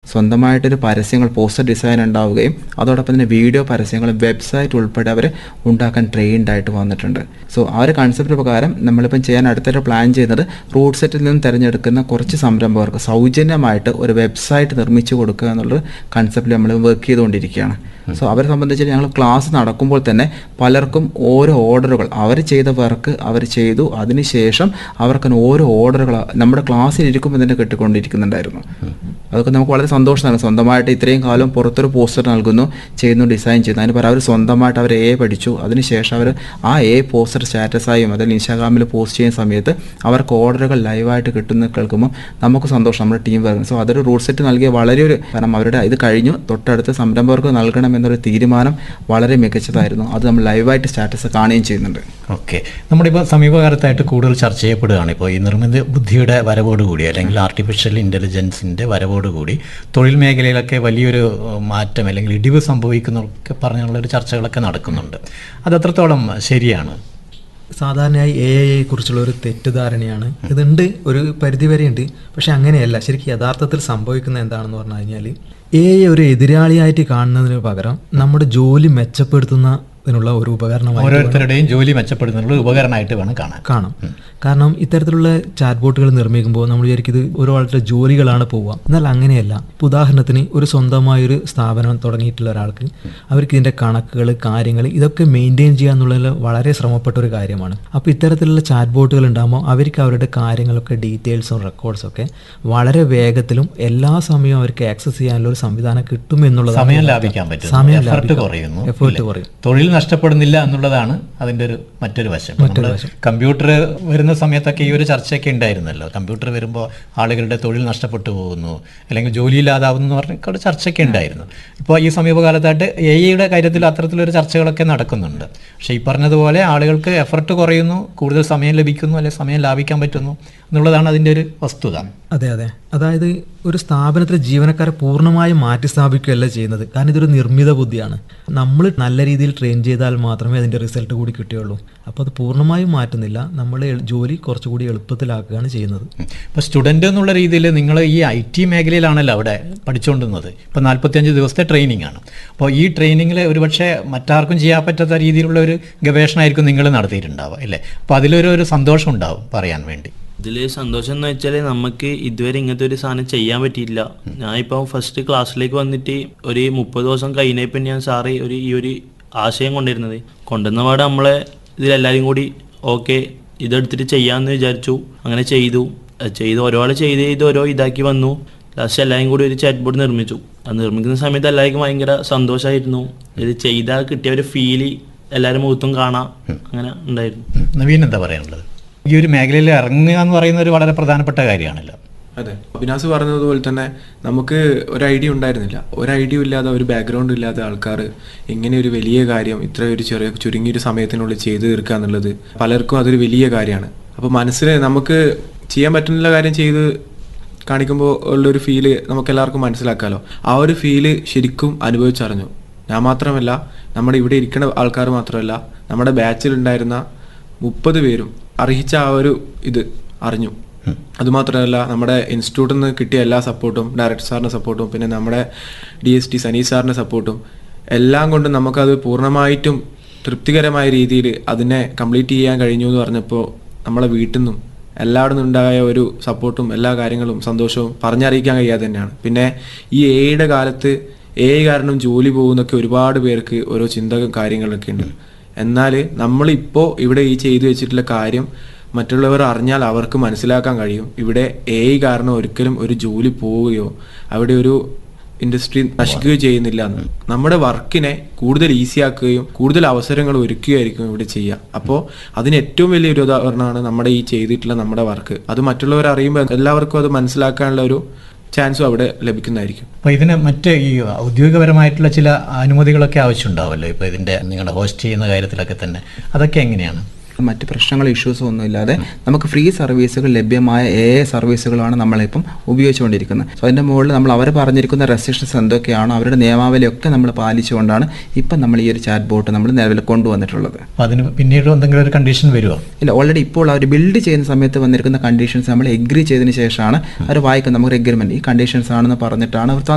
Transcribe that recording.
സ്വന്തമായിട്ടൊരു പരസ്യങ്ങൾ poster design ഉണ്ടാവുകയും അതോടൊപ്പം തന്നെ വീഡിയോ പരസ്യങ്ങൾ വെബ്സൈറ്റ് ഉൾപ്പെടെ അവർ ഉണ്ടാക്കാൻ ട്രെയിൻഡ് ആയിട്ട് വന്നിട്ടുണ്ട് സോ ആ ഒരു കൺസെപ്റ്റ് പ്രകാരം നമ്മളിപ്പം ചെയ്യാൻ അടുത്തൊരു പ്ലാൻ ചെയ്യുന്നത് റൂട്ട് സെറ്റിൽ നിന്ന് തിരഞ്ഞെടുക്കുന്ന കുറച്ച് സംരംഭകർക്ക് സൗജന്യമായിട്ട് ഒരു വെബ്സൈറ്റ് നിർമ്മിച്ചു കൊടുക്കുക എന്നുള്ളൊരു കൺസെപ്റ്റിൽ നമ്മൾ വർക്ക് ചെയ്തുകൊണ്ടിരിക്കുകയാണ് സോ അവരെ സംബന്ധിച്ച് ഞങ്ങൾ ക്ലാസ് നടക്കുമ്പോൾ തന്നെ പലർക്കും ഓരോ ഓർഡറുകൾ അവർ ചെയ്ത വർക്ക് അവർ ചെയ്തു അതിനുശേഷം അവർക്ക് ഓരോ ഓർഡറുകൾ നമ്മുടെ ക്ലാസ്സിൽ ഇരിക്കുമ്പോൾ തന്നെ കിട്ടിക്കൊണ്ടിരിക്കുന്നുണ്ടായിരുന്നു അതൊക്കെ നമുക്ക് വളരെ സന്തോഷമാണ് സ്വന്തമായിട്ട് ഇത്രയും കാലം പുറത്തൊരു പോസ്റ്റർ നൽകുന്നു ചെയ്യുന്നു ഡിസൈൻ ചെയ്യുന്നു അതിന് പകരം അവർ സ്വന്തമായിട്ട് അവർ എ പഠിച്ചു അതിനുശേഷം അവർ ആ എ പോസ്റ്റർ സ്റ്റാറ്റസായും അതിൽ ഇൻസ്റ്റാഗ്രാമിൽ പോസ്റ്റ് ചെയ്യുന്ന സമയത്ത് അവർക്ക് ഓർഡറുകൾ ലൈവായിട്ട് കിട്ടുന്ന കേൾക്കുമ്പോൾ നമുക്ക് സന്തോഷം നമ്മുടെ ടീം വർക്ക് സോ അതൊരു റൂട്ട് സെറ്റ് നൽകിയ വളരെ ഒരു കാരണം അവരുടെ ഇത് കഴിഞ്ഞു തൊട്ടടുത്ത സംരംഭകർക്ക് നൽകണം എന്നൊരു തീരുമാനം വളരെ മികച്ചതായിരുന്നു അത് നമ്മൾ ലൈവായിട്ട് സ്റ്റാറ്റസ് കാണുകയും ചെയ്യുന്നുണ്ട് ഓക്കെ നമ്മളിപ്പോൾ സമീപകാലത്തായിട്ട് കൂടുതൽ ചർച്ച ചെയ്യപ്പെടുകയാണ് ഇപ്പോൾ ഈ നിർമ്മിത ബുദ്ധിയുടെ വരവോടുകൂടി അല്ലെങ്കിൽ ആർട്ടിഫിഷ്യൽ ഇൻ്റലിജൻസിൻ്റെ വരവോടുകൂടി തൊഴിൽ മേഖലയിലൊക്കെ വലിയൊരു ഏഹ്, മാറ്റം അല്ലെങ്കിൽ ഇടിവ് സംഭവിക്കുന്നൊക്കെ പറഞ്ഞുള്ളൊരു ചർച്ചകളൊക്കെ നടക്കുന്നുണ്ട് അത് എത്രത്തോളം ശരിയാണ് സാധാരണയായി എ ഐയെ കുറിച്ചുള്ള ഒരു തെറ്റിദ്ധാരണയാണ് ഇതുണ്ട് ഒരു പരിധി വരെ ഉണ്ട് പക്ഷെ അങ്ങനെയല്ല ശരിക്കും യഥാർത്ഥത്തിൽ സംഭവിക്കുന്നത് എന്താണെന്ന് പറഞ്ഞു കഴിഞ്ഞാൽ എ ഐ ഒരു എതിരാളിയായിട്ട് കാണുന്നതിന് പകരം നമ്മുടെ ജോലി മെച്ചപ്പെടുത്തുന്നതിനുള്ള ഒരു ഉപകരണമായി ഓരോരുത്തരുടെയും ജോലി മെച്ചപ്പെടുന്നതിനുള്ള ഉപകരണമായിട്ട് വേണം കാണാൻ കാണാം കാരണം ഇത്തരത്തിലുള്ള ചാറ്റ് ബോട്ടുകൾ നിർമ്മിക്കുമ്പോൾ നമ്മൾ വിചാരിക്കും ഇത് ഒരാളുടെ ജോലികളാണ് പോവുക എന്നാൽ അങ്ങനെയല്ല ഇപ്പൊ ഉദാഹരണത്തിന് ഒരു സ്വന്തമായ ഒരു സ്ഥാപനം തുടങ്ങിയിട്ടുള്ള ഒരാൾക്ക് അവർക്ക് ഇതിന്റെ കണക്കുകൾ കാര്യങ്ങൾ ഇതൊക്കെ മെയിൻറ്റെയിൻ ചെയ്യുക എന്നുള്ളത് വളരെ ശ്രമപ്പെട്ട ഒരു കാര്യമാണ് അപ്പോൾ ഇത്തരത്തിലുള്ള ചാറ്റ് ബോട്ടുകൾ ഉണ്ടാകുമ്പോൾ അവർക്ക് അവരുടെ കാര്യങ്ങളൊക്കെ ഡീറ്റെയിൽസും റെക്കോർഡ്സും ഒക്കെ വളരെ വേഗത്തിലും എല്ലാ സമയവും അവർക്ക് ആക്സസ് ചെയ്യാനുള്ള ഒരു സംവിധാനം കിട്ടും എന്നുള്ളത് സമയം ലാഭിക്കാൻ പറ്റും സമയം എഫർട്ട് ലാഭിക്കാം. കുറയുന്നു എഫേർട്ട് ഇല്ലേ? കുറയും തൊഴിൽ നഷ്ടപ്പെടുന്നില്ല എന്നുള്ളതാണ് അതിൻ്റെ ഒരു മറ്റൊരു വശം നമ്മള് കമ്പ്യൂട്ടർ വരുന്ന സമയത്തൊക്കെ ഈ ഒരു ചർച്ചയൊക്കെ ഉണ്ടായിരുന്നല്ലോ കമ്പ്യൂട്ടർ വരുമ്പോൾ ആളുകളുടെ തൊഴിൽ നഷ്ടപ്പെട്ടു പോകുന്നു അല്ലെങ്കിൽ ജോലിയില്ലാതാവുന്നു എന്ന് പറഞ്ഞ ഒരു ചർച്ചയൊക്കെ ഉണ്ടായിരുന്നു ഇപ്പോൾ ഈ സമീപകാലത്തായിട്ട് എ ഐയുടെ കാര്യത്തിൽ അത്തരത്തിലൊരു ചർച്ചകളൊക്കെ നടക്കുന്നുണ്ട് പക്ഷേ ഈ പറഞ്ഞതുപോലെ ആളുകൾക്ക് എഫർട്ട് കുറയുന്നു കൂടുതൽ സമയം ലഭിക്കുന്നു അല്ലെങ്കിൽ സമയം ലാഭിക്കാൻ പറ്റുന്നു എന്നുള്ളതാണ് അതിൻ്റെ ഒരു വസ്തുത അതെ അതെ അതായത് ഒരു സ്ഥാപനത്തിലെ ജീവനക്കാരെ പൂർണ്ണമായും മാറ്റി സ്ഥാപിക്കുകയല്ല ചെയ്യുന്നത് കാരണം ഇതൊരു നിർമ്മിത ബുദ്ധിയാണ് നമ്മൾ നല്ല രീതിയിൽ ട്രെയിൻ ചെയ്താൽ മാത്രമേ അതിൻ്റെ റിസൾട്ട് കൂടി കിട്ടുകയുള്ളൂ അപ്പോൾ അത് പൂർണ്ണമായും മാറ്റുന്നില്ല നമ്മൾ എൾ- ജോലി കുറച്ചുകൂടി എളുപ്പത്തിലാക്കുകയാണ് ചെയ്യുന്നത് ഇപ്പോൾ സ്റ്റുഡൻ്റ് എന്നുള്ള രീതിയിൽ നിങ്ങൾ ഈ ഐ ടി മേഖലയിലാണല്ലോ അവിടെ പഠിച്ചുകൊണ്ടിരുന്നത് ഇപ്പോൾ നാൽപ്പത്തിയഞ്ച് ദിവസത്തെ ട്രെയിനിങ് ആണ് അപ്പോൾ ഈ ട്രെയിനിങ്ങിൽ ഒരുപക്ഷെ മറ്റാർക്കും ചെയ്യാൻ പറ്റാത്ത രീതിയിലുള്ള ഒരു ഗവേഷണമായിരിക്കും നിങ്ങൾ നടത്തിയിട്ടുണ്ടാവുക അല്ലേ അപ്പോൾ അതിലൊരു ഒരു സന്തോഷം ഉണ്ടാവും പറയാൻ വേണ്ടി ഇതിൽ സന്തോഷം എന്ന് വെച്ചാൽ നമുക്ക് ഇതുവരെ ഇങ്ങനത്തെ ഒരു സാധനം ചെയ്യാൻ പറ്റിയില്ല ഞാൻ ഇപ്പോൾ ഫസ്റ്റ് ക്ലാസ്സിലേക്ക് വന്നിട്ട് ഒരു മുപ്പത് ദിവസം കഴിഞ്ഞപ്പോൾ ഞാൻ സാറ് ഒരു ഈ ഒരു ആശയം കൊണ്ടുവരുന്നത് കൊണ്ടുവന്ന പാടെ നമ്മളെ ഇതിലെല്ലാവരും കൂടി ഓക്കെ ഇതെടുത്തിട്ട് ചെയ്യാമെന്ന് വിചാരിച്ചു അങ്ങനെ ചെയ്തു അത് ചെയ്ത് ഓരോ ആൾ ചെയ്ത് ചെയ്ത് ഓരോ ഇതാക്കി വന്നു ലാസ്റ്റ് എല്ലാവരും കൂടി ഒരു ചാറ്റ് ബോർഡ് നിർമ്മിച്ചു അത് നിർമ്മിക്കുന്ന സമയത്ത് എല്ലാവർക്കും ഭയങ്കര സന്തോഷമായിരുന്നു ഇത് ചെയ്താൽ കിട്ടിയ ഒരു ഫീല് എല്ലാവരും മുഖത്തും കാണാം അങ്ങനെ ഉണ്ടായിരുന്നു ഉം. നവീൻ എന്താ പറയാനുള്ളത് ഈ ഒരു മേഖലയിൽ ഇറങ്ങുക എന്ന് പറയുന്ന ഒരു വളരെ പ്രധാനപ്പെട്ട കാര്യമാണല്ലോ അതെ അഭിനാസ് പറഞ്ഞതുപോലെ തന്നെ നമുക്ക് ഒരു ഐഡിയ ഉണ്ടായിരുന്നില്ല ഒരു ഐഡിയ ഇല്ലാതെ ഒരു ബാക്ക്ഗ്രൗണ്ട് ഇല്ലാത്ത ആൾക്കാർ ഇങ്ങനെ ഒരു വലിയ കാര്യം ഇത്ര ഒരു ചെറിയ ചുരുങ്ങിയൊരു സമയത്തിനുള്ളിൽ ചെയ്തു തീർക്കുക എന്നുള്ളത് പലർക്കും അതൊരു വലിയ കാര്യമാണ് അപ്പോൾ മനസ്സിൽ നമുക്ക് ചെയ്യാൻ പറ്റുന്നില്ല കാര്യം ചെയ്ത് കാണിക്കുമ്പോൾ ഉള്ളൊരു ഫീല് നമുക്ക് എല്ലാവർക്കും മനസ്സിലാക്കാമല്ലോ ആ ഒരു ഫീല് ശരിക്കും അനുഭവിച്ചറിഞ്ഞു ഞാൻ മാത്രമല്ല നമ്മുടെ ഇവിടെ ഇരിക്കുന്ന ആൾക്കാർ മാത്രമല്ല നമ്മുടെ ബാച്ചിലുണ്ടായിരുന്ന മുപ്പത് പേരും അർഹിച്ച ആ ഒരു ഇത് അറിഞ്ഞു അതുമാത്രമല്ല നമ്മുടെ ഇൻസ്റ്റിറ്റ്യൂട്ടിൽ നിന്ന് കിട്ടിയ എല്ലാ സപ്പോർട്ടും ഡയറക്ടർ സാറിൻ്റെ സപ്പോർട്ടും പിന്നെ നമ്മുടെ ഡി എസ് ടി സനീഷ് സാറിൻ്റെ സപ്പോർട്ടും എല്ലാം കൊണ്ടും നമുക്കത് പൂർണ്ണമായിട്ടും തൃപ്തികരമായ രീതിയിൽ അതിനെ കംപ്ലീറ്റ് ചെയ്യാൻ കഴിഞ്ഞു എന്ന് പറഞ്ഞപ്പോൾ നമ്മളെ വീട്ടിൽ നിന്നും എല്ലാവിടെ നിന്നുണ്ടായ ഒരു സപ്പോർട്ടും എല്ലാ കാര്യങ്ങളും സന്തോഷവും പറഞ്ഞറിയിക്കാൻ കഴിയാതെ തന്നെയാണ് പിന്നെ ഈ എയുടെ കാലത്ത് എ കാരണം ജോലി പോകുന്നൊക്കെ ഒരുപാട് പേർക്ക് ഓരോ ചിന്തകളും കാര്യങ്ങളൊക്കെ ഉണ്ട് എന്നാൽ നമ്മളിപ്പോൾ ഇവിടെ ഈ ചെയ്തു വെച്ചിട്ടുള്ള കാര്യം മറ്റുള്ളവർ അറിഞ്ഞാൽ അവർക്ക് മനസ്സിലാക്കാൻ കഴിയും ഇവിടെ എ കാരണം ഒരിക്കലും ഒരു ജോലി പോവുകയോ അവിടെ ഒരു ഇൻഡസ്ട്രി നശിക്കുകയോ ചെയ്യുന്നില്ല എന്ന് നമ്മുടെ വർക്കിനെ കൂടുതൽ ഈസി ആക്കുകയും കൂടുതൽ അവസരങ്ങൾ ഒരുക്കുകയായിരിക്കും ഇവിടെ ചെയ്യുക അപ്പോൾ അതിന് ഏറ്റവും വലിയൊരു ഉദാഹരണമാണ് നമ്മുടെ ഈ ചെയ്തിട്ടുള്ള നമ്മുടെ വർക്ക് അത് മറ്റുള്ളവർ അറിയുമ്പോൾ എല്ലാവർക്കും അത് മനസ്സിലാക്കാനുള്ള ഒരു ചാൻസും അവിടെ ലഭിക്കുന്നതായിരിക്കും അപ്പോൾ ഇതിന് മറ്റ് ഈ ഔദ്യോഗികപരമായിട്ടുള്ള ചില അനുമതികളൊക്കെ ആവശ്യമുണ്ടാവുമല്ലോ ഇപ്പോൾ ഇതിൻ്റെ നിങ്ങളുടെ ഹോസ്റ്റ് ചെയ്യുന്ന കാര്യത്തിലൊക്കെ തന്നെ അതൊക്കെ എങ്ങനെയാണ് മറ്റ് പ്രശ്നങ്ങൾ ഇഷ്യൂസോ ഒന്നും ഇല്ലാതെ നമുക്ക് ഫ്രീ സർവീസുകൾ ലഭ്യമായ എ എ സർവീസുകളാണ് നമ്മളിപ്പം ഉപയോഗിച്ചുകൊണ്ടിരിക്കുന്നത് സോ അതിൻ്റെ മുകളിൽ നമ്മൾ അവർ പറഞ്ഞിരിക്കുന്ന റെസ്ട്രിക്ഷൻസ് എന്തൊക്കെയാണോ അവരുടെ നിയമാവലിയൊക്കെ നമ്മൾ പാലിച്ചുകൊണ്ടാണ് ഇപ്പം നമ്മൾ ഈ ഒരു ചാറ്റ് ബോട്ട് നമ്മൾ നിലവിൽ കൊണ്ടുവന്നിട്ടുള്ളത് അപ്പോൾ അതിന് പിന്നീട് എന്തെങ്കിലും ഒരു കണ്ടീഷൻ വരുമോ ഇല്ല ഓൾറെഡി ഇപ്പോൾ അവർ ബിൽഡ് ചെയ്യുന്ന സമയത്ത് വന്നിരിക്കുന്ന കണ്ടീഷൻസ് നമ്മൾ എഗ്രി ചെയ്തതിന് ശേഷമാണ് അവർ വായിക്കുന്നത് നമുക്ക് എഗ്രിമെൻറ്റ് ഈ കണ്ടീഷൻസ് ആണെന്ന് പറഞ്ഞിട്ടാണ് അവർ